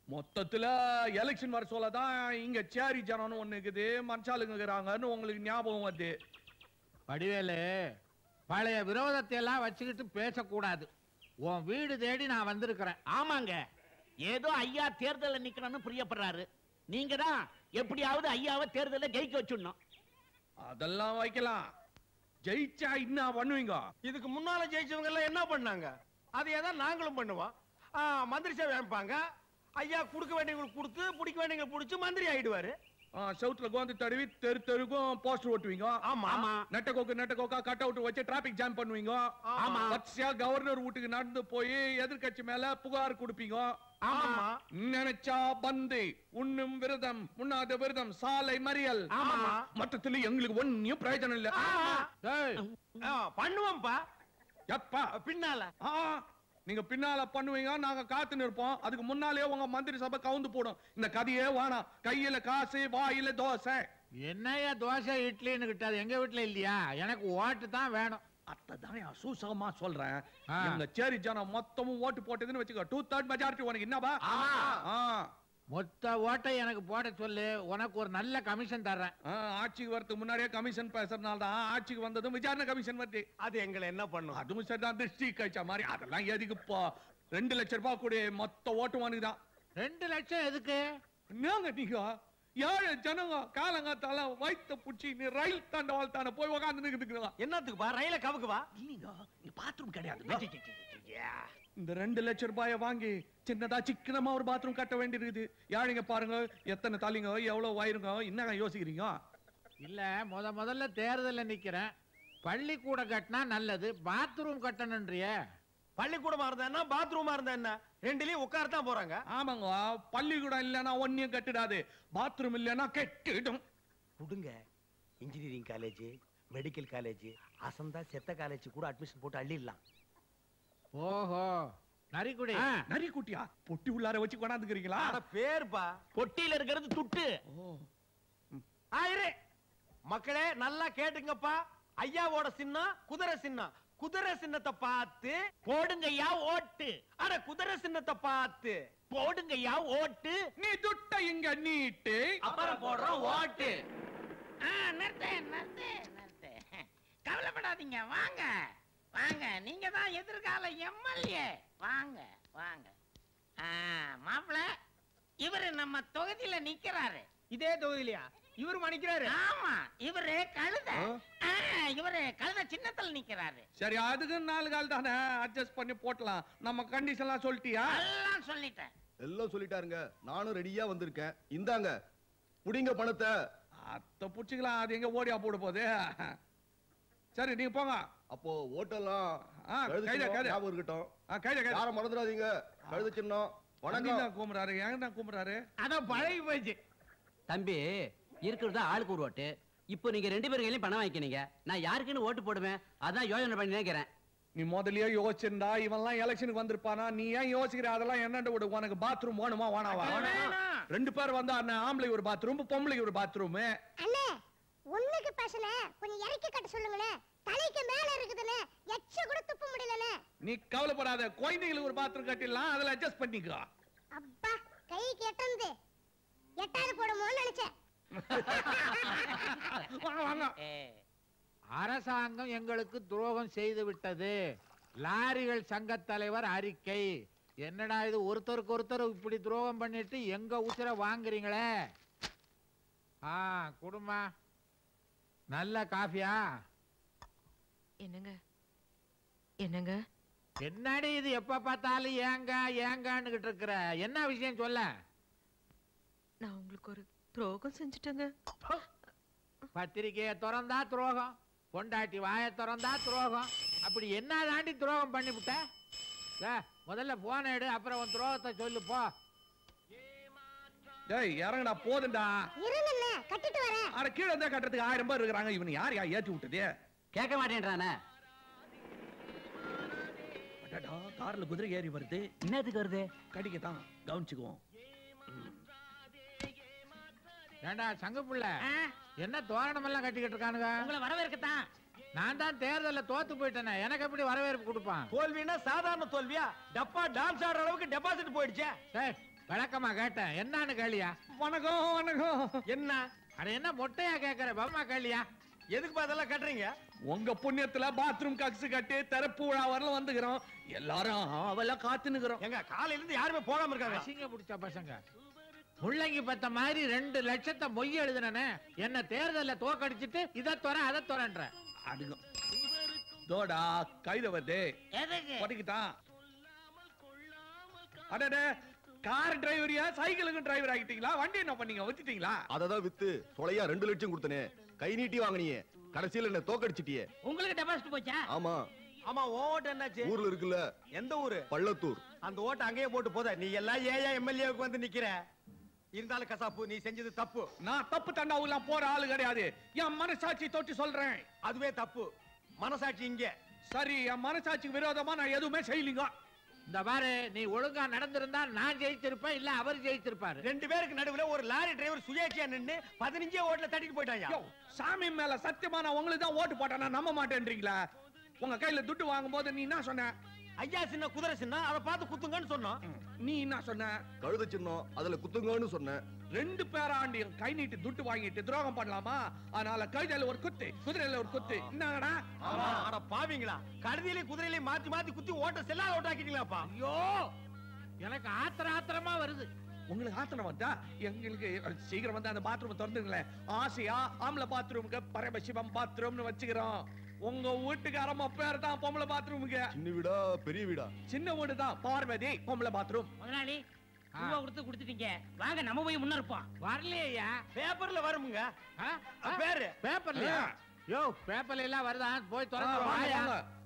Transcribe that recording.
மொத்தத்துல எலெக்ஷன் வர சொல்லதான் இங்க சேரி ஜனம்னு ஒண்ணு இருக்குது மனுஷாளுங்க இருக்கிறாங்கன்னு உங்களுக்கு ஞாபகம் வருது வடிவேலு பழைய விரோதத்தை எல்லாம் வச்சுக்கிட்டு பேசக்கூடாது உன் வீடு தேடி நான் வந்திருக்கிறேன் ஆமாங்க ஏதோ ஐயா தேர்தல்ல நிக்கணும்னு பிரியப்படுறாரு நீங்க தான் எப்படியாவது ஐயாவை தேர்தல்ல ஜெயிக்க வச்சிடணும் அதெல்லாம் வைக்கலாம் ஜெயிச்சா என்ன பண்ணுவீங்க இதுக்கு முன்னால ஜெயிச்சவங்க எல்லாம் என்ன பண்ணாங்க அதையே தான் நாங்களும் பண்ணுவோம் ஆ, மந்திரி சேவை அமைப்பாங்க ஐயா கொடுக்க வேண்டியவங்களுக்கு கொடுத்து பிடிக்க வேண்டியவங்களுக்கு பிடிச்சு மந்திரி ஆயிடுவாரு ஆ, செவுத்துல கோந்து தடவி தெரு தெருக்கும் போஸ்டர் ஓட்டுவீங்க ஆமா ஆமா நெட்ட கோக்கு நெட்ட கோக்கா கட் அவுட் வச்சு டிராபிக் ஜாம் பண்ணுவீங்க ஆமா. வரிசையா கவர்னர் வீட்டுக்கு நடந்து போய் எதிர்க்கட்சி மேல புகார் கொடுப்பீங்க ஆமா நினைச்சா பந்து உண்ணும் விரதம் உண்ணாத விரதம் சாலை மறியல் ஆமா. மொத்தத்துல எங்களுக்கு ஒன்னும் பிரயோஜனம் இல்ல டேய், ஆ, பண்ணுவோம்ப்பா எப்பா பின்னால ஆ, நீங்க பின்னால பண்ணுவீங்க நாங்க காத்து நிற்போம் அதுக்கு முன்னாலே உங்க மந்திரி சபை கவுந்து போடும் இந்த கதையே வேணாம் கையில காசு வாயில தோசை என்னய்யா தோசை இட்லின்னு கிட்டாது எங்க வீட்டுல இல்லையா எனக்கு ஓட்டு தான் வேணும் அத்ததான் சூசகமா சொல்றேன் ஆ. எங்க சேரி ஜனம் மொத்தமும் ஓட்டு போட்டதுன்னு வச்சுக்கோ டூ தேர்ட் மெஜாரிட்டி உனக்கு என்னப்பா ஆ. மொத்த ஓட்டை எனக்கு போட சொல்லு உனக்கு ஒரு நல்ல கமிஷன் தர்றேன் ஆ, ஆட்சிக்கு வரதுக்கு முன்னாடியே கமிஷன் பேசுறதுனால தான் ஆட்சிக்கு வந்ததும் விசாரணை கமிஷன் வருது அது எங்களை என்ன பண்ணும் அதுவும் சரிதான் திருஷ்டி கழிச்ச மாதிரி அதெல்லாம் எதுக்கு இப்போ ரெண்டு லட்சம் ரூபாய் கூடிய மொத்த ஓட்டு உனக்கு தான் ரெண்டு லட்சம் எதுக்கு என்னங்க நீங்க ஏழு ஜனங்க காலங்காத்தால வயித்த புடிச்சு நீ ரயில் தாண்டவாள் தானே போய் உக்காந்து நிக்குதுங்க என்னத்துக்குப்பா ரயில கவுக்குவா இல்லைங்க இங்க பாத்ரூம் கிடையாது இந்த ரெண்டு லட்சம் ரூபாய வாங்கி சின்னதா சிக்கனமா ஒரு பாத்ரூம் கட்ட வேண்டியிருக்குது யாழிங்க பாருங்க எத்தனை தலைங்க எவ்வளவு வயிறுங்க என்னங்க யோசிக்கிறீங்க இல்ல முத முதல்ல தேர்தல்ல நிக்கிறேன் பள்ளிக்கூடம் கட்டினா நல்லது பாத்ரூம் கட்டணுன்றிய பள்ளிக்கூடமா இருந்தா என்ன பாத்ரூமா இருந்தா என்ன ரெண்டுலயும் உட்காரத்தான் போறாங்க ஆமாங்க பள்ளிக்கூடம் இல்லைன்னா ஒன்னியும் கட்டிடாது பாத்ரூம் இல்லைன்னா கெட்டிடும் கொடுங்க இன்ஜினியரிங் காலேஜ் மெடிக்கல் காலேஜ் அசந்தா செத்த காலேஜ் கூட அட்மிஷன் போட்டு அள்ளிடலாம் ஓஹோ நரிக்குடி நரி குட்டியா பொட்டி உள்ளார வச்சு கொண்டாந்துக்கிறீங்களா அட பேருப்பா பொட்டியில இருக்கிறது துட்டு ஆயிரு மக்களே நல்லா கேட்டுங்கப்பா ஐயாவோட சின்னம் குதிரை சின்னம் குதிரை சின்னத்தை பார்த்து போடுங்கய்யா ஓட்டு அட குதிரை சின்னத்தை பார்த்து போடுங்கய்யா ஓட்டு நீ துட்ட இங்க நீட்டு அப்புறம் போடுறோம் ஓட்டு ஆ, நிறுத்து, நிறுத்து, நிறுத்து. கவலைப்படாதீங்க வாங்க வாங்க நீங்க தான் எதிர்கால எம்எல்ஏ வாங்க வாங்க ஆ, மாப்பிள இவரு நம்ம தொகுதியில நிக்கிறாரு இதே தொகுதியிலையா இவரு மணிக்கிறாரு ஆமா இவரு கழுத ஆ, இவரு கழுத சின்னத்துல நிக்கிறாரு சரி அதுக்கு நாலு கால் தானே அட்ஜஸ்ட் பண்ணி போட்டலாம் நம்ம கண்டிஷன்லாம் சொல்லிட்டியா எல்லாம் சொல்லிட்டேன் எல்லாம் சொல்லிட்டாருங்க நானும் ரெடியா வந்திருக்கேன் இந்தாங்க புடிங்க பணத்தை அத்த புடிச்சுக்கலாம் அது எங்க ஓடியா போட போகுது சரி நீங்க போங்க அப்போ ஓட்டெல்லாம் ஆ, கழுது கைதா, சின்னம் கைதா. ஞாபகம் இருக்கட்டும் ஆ, கையில கையில யாரும் மறந்துடாதீங்க கழுது சின்னம் வணக்கம் தான் கூப்பிடுறாரு ஏங்க தான் கூப்பிடுறாரு அதான் பழகி போச்சு தம்பி இருக்கிறது ஆளுக்கு ஒரு ஓட்டு இப்போ நீங்க ரெண்டு பேர் கையிலயும் பணம் வாங்கிக்கினீங்க நான் யாருக்குன்னு ஓட்டு போடுவேன் அதான் யோசனை பண்ணி நினைக்கிறேன் நீ முதல்லயே யோசிச்சிருந்தா இவன்லாம் எலெக்ஷனுக்கு வந்திருப்பானா நீ ஏன் யோசிக்கிற அதெல்லாம் என்னண்டு விடு உனக்கு பாத்ரூம் வேணுமா வேணாவா ரெண்டு பேர் வந்தா அண்ணன் ஆம்பளை ஒரு பாத்ரூம் பொம்பளை ஒரு பாத்ரூம் அண்ணே ஒண்ணுக்கு பேசல கொஞ்சம் இறக்கி கட்ட சொல்லுங்களே தலைக்கு மேல இருக்குதுண்ணே எச்ச கூட துப்ப முடியலண்ணே நீ கவலைப்படாத குழந்தைங்களுக்கு ஒரு பாத்ரூம் கட்டிடலாம் அதுல அட்ஜஸ்ட் பண்ணிக்கோ அப்பா கைக்கு எட்டந்து எட்டாவது போடுமோன்னு நினைச்சேன் வாங்க வாங்க ஏ, அரசாங்கம் எங்களுக்கு துரோகம் செய்து விட்டது லாரிகள் சங்க தலைவர் அறிக்கை என்னடா இது ஒருத்தருக்கு ஒருத்தர் இப்படி துரோகம் பண்ணிட்டு எங்க உசுர வாங்குறீங்களே ஆ குடுமா நல்ல காஃபியா என்னங்க என்னங்க என்னடி இது எப்ப பார்த்தாலும் ஏங்க ஏங்கன்னுகிட்டு இருக்கிற என்ன விஷயம் சொல்ல நான் உங்களுக்கு ஒரு துரோகம் செஞ்சுட்டேங்க பத்திரிக்கையை திறந்தா துரோகம் பொண்டாட்டி வாயை திறந்தா துரோகம் அப்படி என்ன தாண்டி துரோகம் பண்ணிவிட்ட ஏ, முதல்ல போன எடு அப்புறம் உன் துரோகத்தை சொல்லு போ டேய் இறங்குடா போதுண்டா இருங்கண்ணே கட்டிட்டு வரேன் அட கீழே இருந்தா கட்டுறதுக்கு ஆயிரம் பேர் இருக்கிறாங்க இவன் யார் யா ஏத்தி விட்டதே கேட்க மாட்டேன்றானே அடடா, கார்ல குதிரை ஏறி வருது என்னத்துக்கு வருது கடிக்க தான் கவனிச்சுக்குவோம் ஏண்டா சங்க புள்ள ஆ, என்ன தோரணம் எல்லாம் கட்டிக்கிட்டு இருக்கானுங்க உங்களை வரவேற்கத்தான் நான் தான் தேர்தல்ல தோத்து போயிட்டேனே எனக்கு எப்படி வரவேற்பு கொடுப்பான் தோல்வினா சாதாரண தோல்வியா டப்பா டான்ஸ் ஆடுற அளவுக்கு டெபாசிட் போயிடுச்சே டேய் விளக்கமா கேட்டேன் என்னன்னு கேளியா வணக்கம் வணக்கம் என்ன அட என்ன மொட்டையா கேக்குற பம்மா கேளியா எதுக்கு அதெல்லாம் கட்டுறீங்க உங்க புண்ணியத்துல பாத்ரூம் கக்ஸ் கட்டி திறப்பு விழா வரல வந்துக்கிறோம் எல்லாரும் அவெல்லாம் காத்து நிக்கிறோம் எங்க காலையில இருந்து யாருமே போகாம இருக்காங்க அசிங்க பிடிச்ச பசங்க முள்ளங்கி பத்த மாதிரி ரெண்டு லட்சத்தை மொய் எழுதுனே என்ன தேர்தல்ல தோக்கடிச்சிட்டு இதை துற அதை துறன்ற அதுங்க தோடா கைத வருது எதுக்கு படிக்கிட்டான் அடடே கார் டிரைவரியா சைக்கிளுக்கு டிரைவர் ஆகிட்டீங்களா வண்டி என்ன பண்ணீங்க வச்சுட்டீங்களா அததான் வித்து சொலையா ரெண்டு லட்சம் கொடுத்தனே கை நீட்டி வாங்கினியே கடைசியில என்ன தோக்கடிச்சிட்டியே உங்களுக்கு டெபாசிட் போச்சா ஆமா ஆமா ஓ ஓட்டு என்னாச்சு ஊர்ல இருக்குல்ல எந்த ஊரு பள்ளத்தூர் அந்த ஓட்டை அங்கேயே போட்டு போத நீ எல்லாம் ஏயா எம்எல்ஏவுக்கு வந்து நிக்கிற இருந்தாலும் கசாப்பு நீ செஞ்சது தப்பு நான் தப்பு தண்டாவுலாம் போற ஆளு கிடையாது என் மனசாட்சி தொட்டு சொல்றேன் அதுவே தப்பு மனசாட்சி இங்க சரி என் மனசாட்சிக்கு விரோதமா நான் எதுவுமே செய்யலீங்க இந்த பாரு நீ ஒழுங்கா நடந்திருந்தா நான் ஜெயிச்சிருப்பேன் இல்ல அவர் ஜெயிச்சிருப்பாரு ரெண்டு பேருக்கு நடுவுல ஒரு லாரி டிரைவர் சுயேட்சியா நின்னு பதினஞ்சே ஓட்டுல தட்டிட்டு போயிட்டாங்க யோ, சாமி மேல சத்தியமா நான் உங்களுக்கு தான் ஓட்டு போட்டேன் நான் நம்ப மாட்டேன்றீங்களா உங்க கையில துட்டு வாங்கும் போது நீ என்ன சொன்ன ஐயா சின்ன குதிரை சின்ன அதை பார்த்து குத்துங்கன்னு சொன்னோம் நீ என்ன சொன்ன கழுத சின்னம் அதுல குத்துங்கன்னு சொன்னேன் ரெண்டு பேராண்டி கை நீட்டி துட்டு வாங்கிட்டு துரோகம் பண்ணலாமா அதனால கழுதையில ஒரு குத்து குதிரையில ஒரு குத்து என்னடா ஆமா அட பாவீங்களா கழுதியிலையும் குதிரையிலையும் மாத்தி மாத்தி குத்தி ஓட்ட செல்லாத ஓட்டாக்கிட்டீங்களாப்பா ஐயோ எனக்கு ஆத்திர ஆத்திரமா வருது உங்களுக்கு ஆத்தனம் வந்தா எங்களுக்கு சீக்கிரம் வந்து அந்த பாத்ரூம் திறந்துங்களேன் ஆசையா ஆம்பளை பாத்ரூமுக்கு பரமசிவம் பாத்ரூம்னு வச்சுக்கிறோம் உங்க வீட்டுக்காரம்மா பேர் தான் பொம்பளை பாத்ரூமுக்கு சின்ன வீடா பெரிய வீடா சின்ன வீடு தான் பார்வதி பொம்பளை பாத்ரூம் முதலாளி ஆ. ரூபா கொடுத்து கொடுத்துட்டீங்க வாங்க நம்ம போய் முன்ன இருப்போம் வரலையா பேப்பர்ல வருமுங்க ஆ? ஆ? பேரு பேப்பர்லயா யோ பேப்பர்ல எல்லாம் வருதா போய் ஆ, திறந்து வாங்க, வாயா வாங்க.